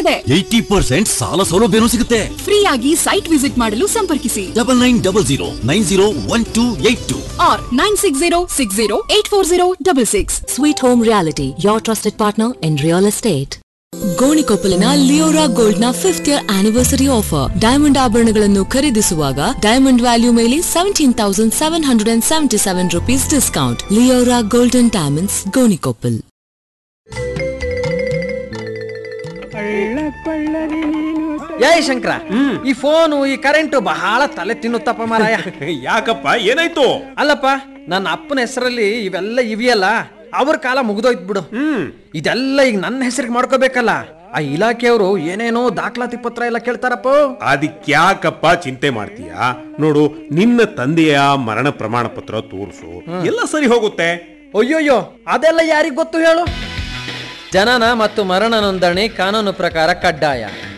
ಇದೆ eighty percent ಸಾಲ ಸೌಲಭ್ಯನೂ ಸಿಗುತ್ತೆ ಫ್ರೀ ಆಗಿ ಸೈಟ್ ವಿಸಿಟ್ ಮಾಡಲು ಸಂಪರ್ಕಿಸಿ double nine double zero nine zero one two eight two ಆರ್ nine six zero six zero eight four zero double six Sweet Home Reality, your trusted partner in real estate. ಗೋಣಿಕೊಪ್ಪಲಿನ Leora gold ನ fifth year anniversary offer diamond ಆಭರಣಗಳನ್ನು ಖರೀದಿಸುವಾಗ diamond value ಮೇಲೆ seventeen thousand seven hundred and seventy seven rupees discount Leora golden diamonds Gonikoppal ಏಯ್ ಶಂಕರ ಈ phone ಈ current ಬಹಳ ತಲೆ ತಿನ್ನುತ್ತಪ್ಪ ಮಾರಾಯ ಯಾಕಪ್ಪ ಏನಾಯ್ತು ಅಲ್ಲಪ್ಪ ನನ್ನ ಅಪ್ಪನ ಹೆಸರಲ್ಲಿ ಇವೆಲ್ಲ ಇವಿಯಲ್ಲ ಅವ್ರ ಕಾಲ ಮುಗ್ದೋಯ್ತು ಬಿಡು ಇದೆಲ್ಲ ಈಗ ನನ್ನ ಹೆಸರಿಗೆ ಮಾಡ್ಕೋಬೇಕಲ್ಲ ಆ ಇಲಾಖೆಯವರು ಏನೇನೋ ದಾಖಲಾತಿ ಪತ್ರ ಎಲ್ಲ ಕೇಳ್ತಾರಪ್ಪ ಅದಕ್ಯಾಕಪ್ಪ ಚಿಂತೆ ಮಾಡ್ತೀಯ ನೋಡು ನಿನ್ನ ತಂದೆಯ ಮರಣ ಪ್ರಮಾಣ ಪತ್ರ ತೋರಿಸು ಎಲ್ಲ ಸರಿ ಹೋಗುತ್ತೆ ಅಯ್ಯೋಯ್ಯೋ ಅದೆಲ್ಲ ಯಾರಿಗ್ ಗೊತ್ತು ಹೇಳು ಜನನ ಮತ್ತು ಮರಣ ನೋಂದಣಿ ಕಾನೂನು ಪ್ರಕಾರ ಕಡ್ಡಾಯ